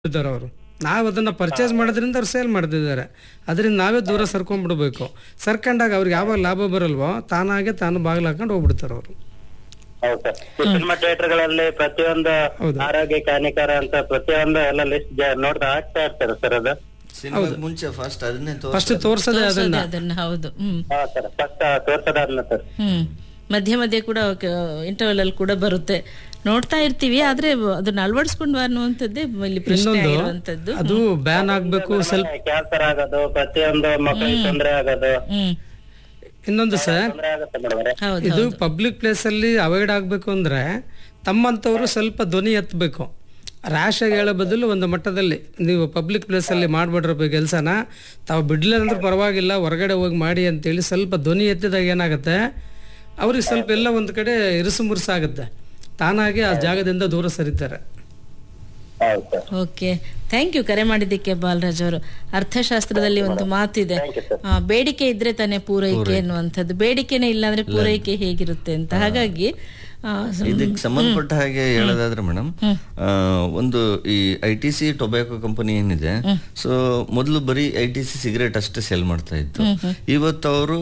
ಇದ್ದಾರೆ ಅವರು ನಾವು ಅದನ್ನ ಪರ್ಚೇಸ್ ಮಾಡೋದ್ರಿಂದ ಅವ್ರು ಸೇಲ್ ಮಾಡ್ತಿದ್ದಾರೆ ಅದರಿಂದ ನಾವೇ ದೂರ ಸರ್ಕೊಂಡ್ಬಿಡ್ಬೇಕು ಸರ್ಕೊಂಡಾಗ ಅವ್ರಿಗೆ ಯಾವಾಗ ಲಾಭ ಬರಲ್ವೋ ತಾನಾಗೆ ತಾನು ಬಾಗಿಲು ಹಾಕೊಂಡು ಹೋಗ್ಬಿಡ್ತಾರೆ ಅವರು ಹೌದು ಸರ್ ಸಿನಿಮಾ ಥಿಯೇಟರ್ ಗಳಲ್ಲಿ ಪ್ರತಿಯೊಂದು ಹೌದು. ಆರೋಗ್ಯಕ್ಕೆ ಹಾನಿಕರ ಅಂತ ಪ್ರತಿಯೊಂದು ಎಲ್ಲ ಲಿಸ್ಟ್ ನೋಡ್ತಾ ಆಗ್ತಾ ಇರ್ತಾರೆ ಸರ್ ಅದು ಸಿನಿಮಾಗ್ ಮುಂಚೆ ಫಸ್ಟ್ ಅದನ್ನೇ ಫಸ್ಟ್ ತೋರ್ಸದೆ ಅದನ್ನ ತೋರ್ಸೋದೆ ಅದನ್ನ ಹೌದು ಹ್ಮ್ ಹಾ ಸರ್ ಫಸ್ಟ್ ತೋರ್ಸೋದಾದ್ನ ಸರ್ ಹ್ಮ್ ಮಧ್ಯೆ ಮಧ್ಯೆ ಕೂಡ ಇಂಟರ್ವಲ್ ಅಲ್ಲಿ ಕೂಡ ಬರುತ್ತೆ ನೋಡ್ತಾ ಇರ್ತೀವಿ ಆದ್ರೆ ಅದನ್ನ ಅಳವಡಿಸ್ಕೊಂಡು ಅನ್ನುವಂಥದ್ದೇ ಇಲ್ಲಿ ಪ್ರಶ್ನೆ ಆಗಿರುವಂತದ್ದು ಅದು ಬ್ಯಾನ್ ಆಗ್ಬೇಕು ಸ್ವಲ್ಪ ಕ್ಯಾನ್ಸರ್ ಆಗೋದು ಪ್ರತಿಯೊಂದು ಮಕ್ಕಳಿಗೆ ತೊಂದರೆ ಆಗೋದು ಹ್ಮ್ ಇನ್ನೊಂದು ಸರ್ ತೊಂದರೆ ಆಗುತ್ತೆ ಮೇಡಮ್ ಹೌದು ಇದು ಪಬ್ಲಿಕ್ ಪ್ಲೇಸ್ ಅಲ್ಲಿ ಅವಾಯ್ಡ್ ಆಗ್ಬೇಕು ಅಂದ್ರೆ ತಮ್ಮಂತವ್ರು ಸ್ವಲ್ಪ ಧ್ವನಿ ಎತ್ತಬೇಕು ರ್ಯಾಶ್ ಆಗಿ ಹೇಳೋ ಬದಲು ಒಂದು ಮಟ್ಟದಲ್ಲಿ ನೀವು ಪಬ್ಲಿಕ್ ಪ್ಲೇಸ್ ಅಲ್ಲಿ ಮಾಡ್ಬಿಡ್ರಪ್ಪ ಕೆಲಸನ ತಾವು ಬಿಡ್ಲಿಲ್ಲ ಅಂದ್ರೆ ಪರವಾಗಿಲ್ಲ ಹೊರಗಡೆ ಹೋಗಿ ಮಾಡಿ ಅಂತೇಳಿ ಸ್ವಲ್ಪ ಧ್ವನಿ ಎತ್ತಿದಾಗ ಏನಾಗುತ್ತೆ ಅವ್ರಿಗೆ ಸ್ವಲ್ಪ ಎಲ್ಲ ಒಂದು ಕಡೆ ಇರುಸು ಮುರುಸಾಗುತ್ತೆ ತಾನಾಗಿ ಆ ಜಾಗದಿಂದ ದೂರ ಸರಿತಾರೆ ಹೌದು ಸರ್ ಓಕೆ ಥ್ಯಾಂಕ್ ಯು ಕರೆ ಮಾಡಿದ್ದಕ್ಕೆ ಬಾಲರಾಜ್ ಅವರು ಅರ್ಥಶಾಸ್ತ್ರದಲ್ಲಿ ಒಂದು ಮಾತಿದೆ ಆ, ಬೇಡಿಕೆ ಇದ್ರೆ ತಾನೇ ಪೂರೈಕೆ ಅನ್ನುವಂಥದ್ದು ಬೇಡಿಕೆನೇ ಇಲ್ಲ ಅಂದ್ರೆ ಪೂರೈಕೆ ಹೇಗಿರುತ್ತೆ ಅಂತ ಹಾಗಾಗಿ ಆ, ಇದಕ್ಕೆ ಸಂಬಂಧಪಟ್ಟ ಹಾಗೆ ಹೇಳೋದಾದ್ರೆ ಮೇಡಮ್ ಒಂದು ಈ I T C tobacco company ಏನಿದೆ ಸೊ ಮೊದಲು ಬರೀ ಐ ಟಿ ಸಿ ಸಿಗರೇಟ್ ಅಷ್ಟೇ ಸೆಲ್ ಮಾಡ್ತಾ ಇತ್ತು ಇವತ್ತು ಅವರು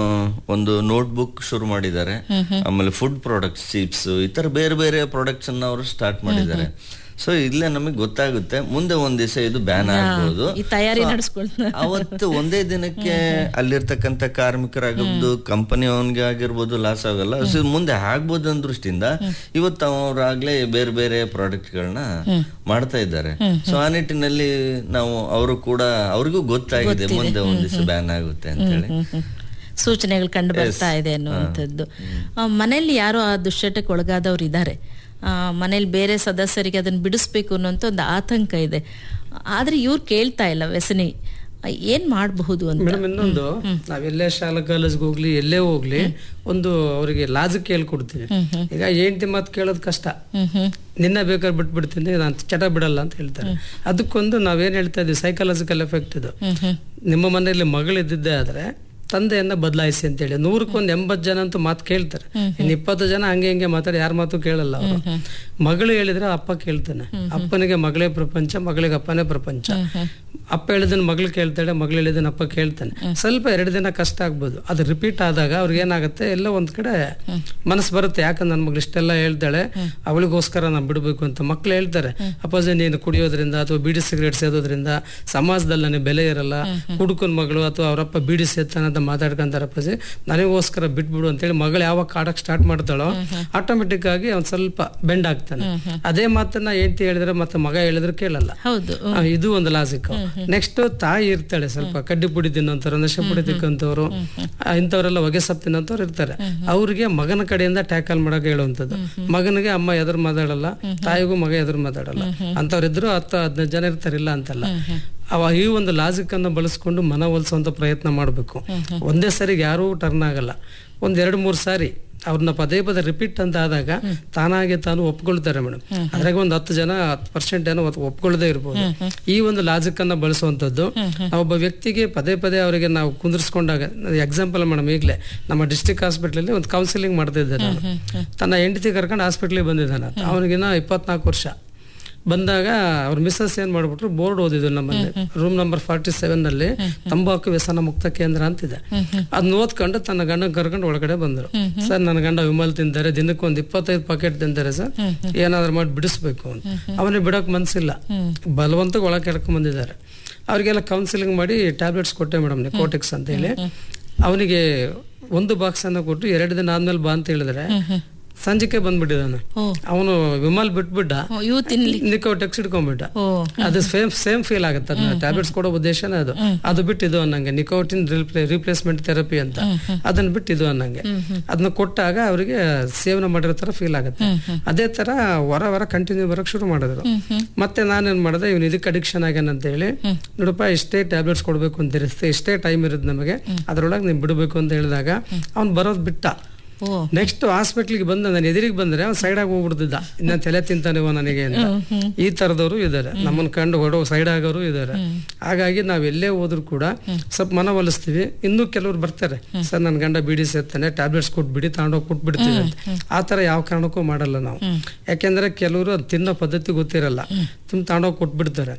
ಒಂದು ನೋಟ್ ಬುಕ್ ಶುರು ಮಾಡಿದ್ದಾರೆ ಆಮೇಲೆ ಫುಡ್ ಪ್ರಾಡಕ್ಟ್ಸ್ ಚಿಪ್ಸ್ ಈ ತರ ಬೇರೆ ಬೇರೆ ಪ್ರಾಡಕ್ಟ್ಸ್ ಅನ್ನ ಅವರು ಸ್ಟಾರ್ಟ್ ಮಾಡಿದ್ದಾರೆ ಸೊ ಇಲ್ಲೇ ನಮಗೆ ಗೊತ್ತಾಗುತ್ತೆ ಮುಂದೆ ಒಂದ್ ದಿವಸ ಇದು ಬ್ಯಾನ್ ಆಗ್ಬೋದು ಈ ತಯಾರಿ ನಡೆಸ್ಕೊಳ್ತಾ ಅವತ್ತು ಒಂದೇ ದಿನಕ್ಕೆ ಅಲ್ಲಿರ್ತಕ್ಕಂಥ ಕಾರ್ಮಿಕರಾಗಿರ್ಬೋದು ಕಂಪನಿ ಅವನ್ಗೆ ಆಗಿರ್ಬೋದು ಲಾಸ್ ಆಗಲ್ಲ ಸೊ ಮುಂದೆ ಆಗ್ಬೋದು ಅನ್ನೋ ದೃಷ್ಟಿಯಿಂದ ಇವತ್ತು ಅವ್ರಾಗ್ಲೇ ಬೇರೆ ಬೇರೆ ಪ್ರಾಡಕ್ಟ್ ಗಳನ್ನ ಮಾಡ್ತಾ ಇದ್ದಾರೆ ಸೊ ಆ ನಿಟ್ಟಿನಲ್ಲಿ ನಾವು ಅವರು ಕೂಡ ಅವ್ರಿಗೂ ಗೊತ್ತಾಗಿದೆ ಮುಂದೆ ಒಂದ್ ದಿವಸ ಬ್ಯಾನ್ ಆಗುತ್ತೆ ಅಂತ ಹೇಳಿ ಸೂಚನೆಗಳು ಕಂಡು ಬರ್ತಾ ಇದೆ ಅನ್ನುವಂಥದ್ದು ಆ, ಮನೆಯಲ್ಲಿ ಯಾರೋ ಆ ದುಶ್ಚಟಕ್ಕೆ ಒಳಗಾದವ್ರು ಇದ್ದಾರೆ ಮನೇಲಿ ಬೇರೆ ಸದಸ್ಯರಿಗೆ ಅದನ್ನ ಬಿಡಿಸ್ಬೇಕು ಅನ್ನೋಂಥ ಒಂದು ಆತಂಕ ಇದೆ ಆದ್ರೆ ಇವ್ರು ಕೇಳ್ತಾ ಇಲ್ಲ ವ್ಯಸನಿ ಆ, ಏನ್ ಮಾಡಬಹುದು ಅಂತ ಮೇಡಮ್ ಇನ್ನೊಂದು ನಾವೆಲ್ಲೇ ಶಾಲಾ ಕಾಲೇಜ್ಗೆ ಹೋಗ್ಲಿ ಎಲ್ಲೇ ಹೋಗ್ಲಿ ಒಂದು ಅವರಿಗೆ ಲಾಜಿಕ್ ಹೇಳ್ಕೊಡ್ತೀವಿ ಈಗ ಹೆಂಡತಿ ಮಾತು ಕೇಳೋದು ಕಷ್ಟ ನಿನ್ನ ಬೇಕಾದ್ರೆ ಬಿಟ್ಬಿಡ್ತೀನಿ ನಾನು ಚಟ ಬಿಡಲ್ಲ ಅಂತ ಹೇಳ್ತಾರೆ ಅದಕ್ಕೊಂದು ನಾವೇನ್ ಹೇಳ್ತಾ ಇದೀವಿ ಸೈಕಾಲಜಿಕಲ್ ಎಫೆಕ್ಟ್ ಇದು ನಿಮ್ಮ ಮನೆಯಲ್ಲಿ ಮಗಳು ಇದ್ದಿದ್ದೇ ಆದ್ರೆ ತಂದೆಯನ್ನ ಬದಲಾಯಿಸಿ ಅಂತೇಳಿ ನೂರಕ್ಕೊಂದು ಎಂಬತ್ತು ಜನ ಅಂತೂ ಮಾತು ಕೇಳ್ತಾರೆ ಇನ್ನು ಇಪ್ಪತ್ತು ಜನ ಹಂಗೆ ಹಿಂಗೆ ಮಾತಾಡಿ ಯಾರ ಮಾತು ಕೇಳಲ್ಲ ಅವರು ಮಗಳು ಹೇಳಿದ್ರೆ ಅಪ್ಪ ಕೇಳ್ತಾನೆ ಅಪ್ಪನಿಗೆ ಮಗಳೇ ಪ್ರಪಂಚ ಮಗಳಿಗೆ ಅಪ್ಪನೇ ಪ್ರಪಂಚ ಅಪ್ಪ ಹೇಳಿದನ್ ಮಗಳು ಕೇಳ್ತಾಳೆ ಮಗಳು ಹೇಳಿದನ್ ಅಪ್ಪ ಕೇಳ್ತಾನೆ ಸ್ವಲ್ಪ ಎರಡು ದಿನ ಕಷ್ಟ ಆಗ್ಬೋದು ಅದು ರಿಪೀಟ್ ಆದಾಗ ಅವ್ರಿಗೆ ಏನಾಗುತ್ತೆ ಎಲ್ಲ ಒಂದ್ ಕಡೆ ಮನಸ್ಸು ಬರುತ್ತೆ ಯಾಕಂದ್ರೆ ನನ್ನ ಮಗಳು ಇಷ್ಟೆಲ್ಲ ಹೇಳ್ತಾಳೆ ಅವಳಿಗೋಸ್ಕರ ನಾನು ಬಿಡಬೇಕು ಅಂತ ಮಕ್ಳು ಹೇಳ್ತಾರೆ ಅಪ್ಪಾಜಿ ನೀನು ಕುಡಿಯೋದ್ರಿಂದ ಅಥವಾ ಬೀಡಿ ಸಿಗರೇಟ್ ಸೇದೋದ್ರಿಂದ ಸಮಾಜದಲ್ಲಿ ನನಗೆ ಬೆಲೆ ಇರಲ್ಲ ಹುಡುಕನ್ ಮಗಳು ಅಥವಾ ಅವರಪ್ಪ ಬೀಡಿ ಸೇತಾನ ಅಂತ ಮಾತಾಡ್ಕೊಂತಾರೆ ಅಪ್ಪಾಜಿ ನನಗೋಸ್ಕರ ಬಿಟ್ಬಿಡು ಅಂತೇಳಿ ಮಗಳು ಯಾವಾಗ ಕಾಡಕ್ ಸ್ಟಾರ್ಟ್ ಮಾಡ್ತಾಳೋ ಆಟೋಮೆಟಿಕ್ ಆಗಿ ಅವ್ನ್ ಸ್ವಲ್ಪ ಬೆಂಡ್ ಆಗ್ತಾನೆ ಅದೇ ಮಾತನ್ನ ಹೆಂಡತಿ ಹೇಳಿದ್ರೆ ಮತ್ತೆ ಮಗ ಹೇಳಿದ್ರೆ ಕೇಳಲ್ಲ ಹೌದು ಆ, ಇದು ಒಂದು ಲಾಜಿಕ್ ನೆಕ್ಸ್ಟ್ ತಾಯಿ ಇರ್ತಾಳೆ ಸ್ವಲ್ಪ ಕಡ್ಡಿ ಪುಡಿ ತಿನ್ನೋಂಥವ್ರು ನಶೆ ಪುಡಿ ತಿಕ್ಕಂತವ್ರು ಇಂಥವರೆಲ್ಲ ಹೊಗೆ ಸಪ್ ತಿನ್ನೋಂಥವ್ರು ಇರ್ತಾರೆ ಅವ್ರಿಗೆ ಮಗನ ಕಡೆಯಿಂದ ಟ್ಯಾಕಲ್ ಮಾಡಕ್ ಹೇಳುವಂಥದ್ದು ಮಗನಿಗೆ ಅಮ್ಮ ಎದುರು ಮಾತಾಡಲ್ಲ ತಾಯಿಗೂ ಮಗ ಎದುರು ಮಾತಾಡಲ್ಲ ಅಂತವ್ರಿದ್ರು ಹತ್ತು ಹದಿನೈದು ಜನ ಇರ್ತಾರಿಲ್ಲ ಅಂತಲ್ಲ ಅವ ಈ ಒಂದು ಲಾಜಿಕ್ ಅನ್ನ ಬಳಸ್ಕೊಂಡು ಮನವೊಲಿಸುವಂತ ಪ್ರಯತ್ನ ಮಾಡಬೇಕು ಒಂದೇ ಸರಿಗೆ ಯಾರೂ ಟರ್ನ್ ಆಗಲ್ಲ ಒಂದ್ ಎರಡು ಮೂರು ಸಾರಿ ಅವ್ರನ್ನ ಪದೇ ಪದೇ ರಿಪೀಟ್ ಅಂತ ಆದಾಗ ತಾನಾಗೆ ತಾನು ಒಪ್ಕೊಳ್ತಾರೆ ಮೇಡಮ್ ಅದ್ರಾಗ ಒಂದು ಹತ್ತು ಜನ ಹತ್ತು ಪರ್ಸೆಂಟ್ ಏನೋ ಒತ್- ಒಪ್ಕೊಳ್ಳದೆ ಇರ್ಬೋದು ಈ ಒಂದು ಲಾಜಿಕ್ ಅನ್ನ ಬಳಸುವಂತದ್ದು ಒಬ್ಬ ವ್ಯಕ್ತಿಗೆ ಪದೇ ಪದೇ ಅವರಿಗೆ ನಾವು ಕುಂದಿರ್ಸ್ಕೊಂಡಾಗ ಎಕ್ಸಾಂಪಲ್ ಮೇಡಮ್ ಈಗಲೇ ನಮ್ಮ ಡಿಸ್ಟಿಕ್ ಹಾಸ್ಪಿಟಲ್ ಒಂದು ಕೌನ್ಸಿಲಿಂಗ್ ಮಾಡ್ತಿದ್ದೆ ನಾನು ತನ್ನ ಹೆಂಡತಿ ಕರ್ಕೊಂಡು ಹಾಸ್ಪಿಟ್ಲಿಗೆ ಬಂದಿದ್ದಾನೆ ಅವನಿಗಿನ್ನ ಇಪ್ಪತ್ನಾಲ್ಕು ವರ್ಷ ಬಂದಾಗ ಅವ್ರ ಮಿಸ್ಸಸ್ ಏನ್ ಮಾಡ್ಬಿಟ್ರು ಬೋರ್ಡ್ ಓದಿದ್ರು ನಮ್ಮಲ್ಲಿ ರೂಮ್ ನಂಬರ್ ಫಾರ್ಟಿ ಸೆವೆನ್ ನಲ್ಲಿ ತಂಬಾಕು ವ್ಯಸನ ಮುಕ್ತ ಕೇಂದ್ರ ಅಂತಿದೆ ಅದನ್ನ ಓದ್ಕೊಂಡು ತನ್ನ ಗಂಡ ಕರ್ಕೊಂಡು ಒಳಗಡೆ ಬಂದ್ರು ಸರ್ ನನ್ನ ಗಂಡ ವಿಮಲ್ ತಿಂತಾರೆ ದಿನಕ್ಕೆ ಒಂದ್ ಇಪ್ಪತ್ತೈದು ಪಾಕೆಟ್ ತಿಂತಾರೆ ಸರ್ ಏನಾದ್ರು ಮಾಡಿ ಬಿಡಿಸ್ಬೇಕು ಅಂತ ಅವನಿಗೆ ಬಿಡಕ್ ಮನ್ಸಿಲ್ಲ ಬಲವಂತ ಒಳಗೆ ಕೆಡ್ಕೊಂಡ್ ಬಂದಿದ್ದಾರೆ ಅವ್ರಿಗೆಲ್ಲ ಕೌನ್ಸಿಲಿಂಗ್ ಮಾಡಿ ಟ್ಯಾಬ್ಲೆಟ್ಸ್ ಕೊಟ್ಟೆ ಮೇಡಮ್ ಕೋಟಿಕ್ಸ್ ಅಂತ ಹೇಳಿ ಅವನಿಗೆ ಒಂದು ಬಾಕ್ಸ್ ಅನ್ನ ಕೊಟ್ಟು ಎರಡು ದಿನ ಆದ್ಮೇಲೆ ಬಾ ಅಂತ ಹೇಳಿದ್ರೆ ಸಂಜೆಗೆ ಬಂದ್ಬಿಟ್ಟಿದ್ದಾನೆ ಓ. ಅವನು ವಿಮಲ್ ಬಿಟ್ಬಿಟ್ಟ ಓ, ಇವು ತಿನ್ಲಿ ನಿಕೋಟೆಕ್ಸ್ ಇಟ್ಕೊಂಡ್ಬಿಟ್ಟ ಓ ಅದು ಸೇಮ್ ಸೇಮ್ ಫೀಲ್ ಆಗುತ್ತೆ ಅದನ್ನ ಟ್ಯಾಬ್ಲೆಟ್ಸ್ ಕೊಡೋ ಉದ್ದೇಶನೇ ಅದು ಅದು ಬಿಟ್ಟು ಇದು ಅನ್ನಂಗೆ ನಿಕೋಟಿನ್ ರಿಪ್ಲೇಸ್ಮೆಂಟ್ ಥೆರಪಿ ಅಂತ ಅದನ್ನ ಬಿಟ್ಟು ಇದು ಅನ್ನಂಗೆ ಅದನ್ನ ಕೊಟ್ಟಾಗ ಅವರಿಗೆ ಸೇವನೆ ಮಾಡಿರೋ ತರ ಫೀಲ್ ಆಗುತ್ತೆ ಅದೇ ತರ ಹೊರ ಹೊರ ಕಂಟಿನ್ಯೂ ಬರಕ್ ಶುರು ಮಾಡಿದ್ರು ಮತ್ತೆ ನಾನೇನ್ ಮಾಡಿದೆ ಇವ್ನು ಇದಕ್ಕೆ ಅಡಿಕ್ಷನ್ ಆಗ್ಯಾನ ಅಂತ ಹೇಳಿ ನೋಡಪ್ಪ ಇಷ್ಟೇ ಟ್ಯಾಬ್ಲೆಟ್ಸ್ ಕೊಡ್ಬೇಕು ಅಂತ ಇರುತ್ತೆ ಇಷ್ಟೇ ಟೈಮ್ ಇರುತ್ತೆ ನಮಗೆ ಅದ್ರೊಳಗೆ ನೀನ್ ಬಿಡಬೇಕು ಅಂತ ಹೇಳಿದಾಗ ಅವ್ನು ಬರೋದ್ ಬಿಟ್ಟ ಓ ನೆಕ್ಸ್ಟ್ ಹಾಸ್ಪಿಟ್ಲಿಗೆ ಬಂದ ನಾನು ಎದುರಿಗೆ ಬಂದ್ರೆ ಅವ್ನು ಸೈಡ್ ಆಗಿ ಹೋಗ್ಬಿಡ್ತಿದ್ದ ಇನ್ನ ತಲೆ ತಿಂತಾನಿವ ನನಗೆ ಅಂತ ಈ ತರದವರು ಇದ್ದಾರೆ ನಮ್ಮನ್ನ ಕಂಡು ಹೊಡೋ ಸೈಡ್ ಆಗೋರು ಇದ್ದಾರೆ ಹಾಗಾಗಿ ನಾವ್ ಎಲ್ಲೇ ಹೋದ್ರು ಕೂಡ ಸ್ವಲ್ಪ ಮನವೊಲಿಸ್ತೀವಿ ಇನ್ನೂ ಕೆಲವ್ರು ಬರ್ತಾರೆ ಸರ್ ನನ್ನ ಗಂಡ ಬಿಡಿ ಸೇರ್ತಾನೆ ಟ್ಯಾಬ್ಲೆಟ್ಸ್ ಕೊಟ್ಬಿಡಿ ತಗೊಂಡೋಗಿ ಕೊಟ್ಬಿಡ್ತೀವಿ ಅಂತ ಆ ತರ ಯಾವ ಕಾರಣಕ್ಕೂ ಮಾಡಲ್ಲ ನಾವು ಯಾಕೆಂದ್ರೆ ಕೆಲವರು ಅದ್ ತಿನ್ನೋ ಪದ್ಧತಿ ಗೊತ್ತಿರಲ್ಲ ತುಂಬ ತಗೊಂಡೋಗಿ ಕೊಟ್ಬಿಡ್ತಾರೆ